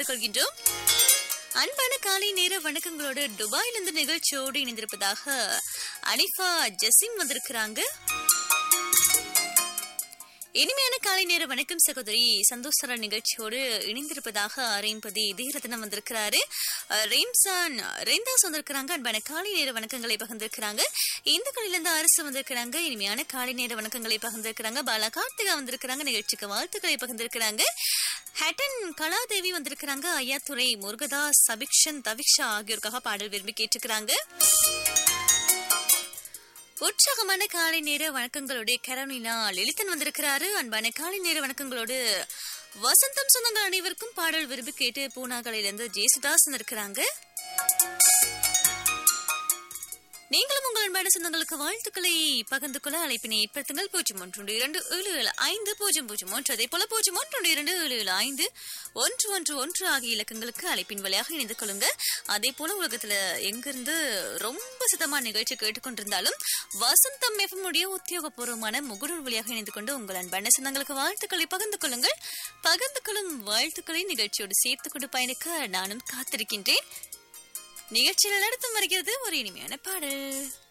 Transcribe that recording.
பகிர்ந்து கொள்கின்றோம் அன்பான காலை நேர வணக்கங்களோடு துபாயிலிருந்து நிகழ்ச்சியோடு இணைந்திருப்பதாக அனிஃபா ஜசீம் வந்திருக்கிறாங்க இனிமையான காலை நேர வணக்கம் சகோதரி சந்தோஷர நிகழ்ச்சியோடு இணைந்திருப்பதாக அரேம்பதி தீரதனம் வந்திருக்கிறாரு அஹ், ரெய்ம்சான் ரெய்ந்தாஸ் வந்திருக்கிறாங்க அன்பான காலை நேர வணக்கங்களை பகிர்ந்திருக்கிறாங்க இந்துக்களில் இருந்து அரசு வந்திருக்கிறாங்க இனிமையான காலை நேர வணக்கங்களை பகிர்ந்திருக்கிறாங்க பாலா கார்த்திகா வந்திருக்கிறாங்க நிகழ்ச்சிக்கு வாழ்த்துக்களை பகிர்ந்திருக்கிறாங்க ஹேட்டன் கலாதேவி வந்திருக்கிறாங்க ஐயாத்துறை முருகதாஸ் சபிக்ஷன் தவிக்ஷா ஆகியோருக்காக பாடல் விரும்பி கேட்டுக்கிறாங்க உற்சாகமான காலை நேர வணக்கங்களோட கரோனினா லலிதன் வந்திருக்கிறாரு அன்பான காலை நேர வணக்கங்களோடு வசந்தம் சொந்தங்கள் அனைவருக்கும் பாடல் விரும்பி கேட்டு பூனாகலையிலிருந்து ஜேசுதாஸ் இருக்கிறாங்க நீங்களும் உங்கள் அன்பான சொந்தங்களுக்கு வாழ்த்துக்களை பகிர்ந்து கொள்ள அழைப்பினை ஏற்படுத்துங்கள் பூஜ்ஜியம் ஒன்று இரண்டு ஏழு ஏழு ஐந்து பூஜ்ஜியம் பூஜ்ஜியம் ஒன்று அதே போல பூஜ்ஜியம் ஒன்று இரண்டு ஏழு ஏழு ஐந்து ஒன்று ஒன்று ஒன்று ஆகிய இலக்கங்களுக்கு அழைப்பின் வழியாக இணைந்து கொள்ளுங்க அதே போல உலகத்துல எங்கிருந்து ரொம்ப சிதமா நிகழ்ச்சி கேட்டுக்கொண்டிருந்தாலும் வசந்தம் எஃப்எம் உடைய உத்தியோகபூர்வமான முகநூல் வழியாக இணைந்து கொண்டு உங்கள் அன்பான சொந்தங்களுக்கு வாழ்த்துக்களை பகிர்ந்து கொள்ளுங்கள் பகிர்ந்து கொள்ளும் வாழ்த்துக்களை நிகழ்ச்சியோடு சேர்த்துக் கொண்டு பயணிக்க நானும் காத்திருக்கின்றேன் நிகழ்ச்சியில் நடத்தும் வருகிறது ஒரு இனிமையான பாடல்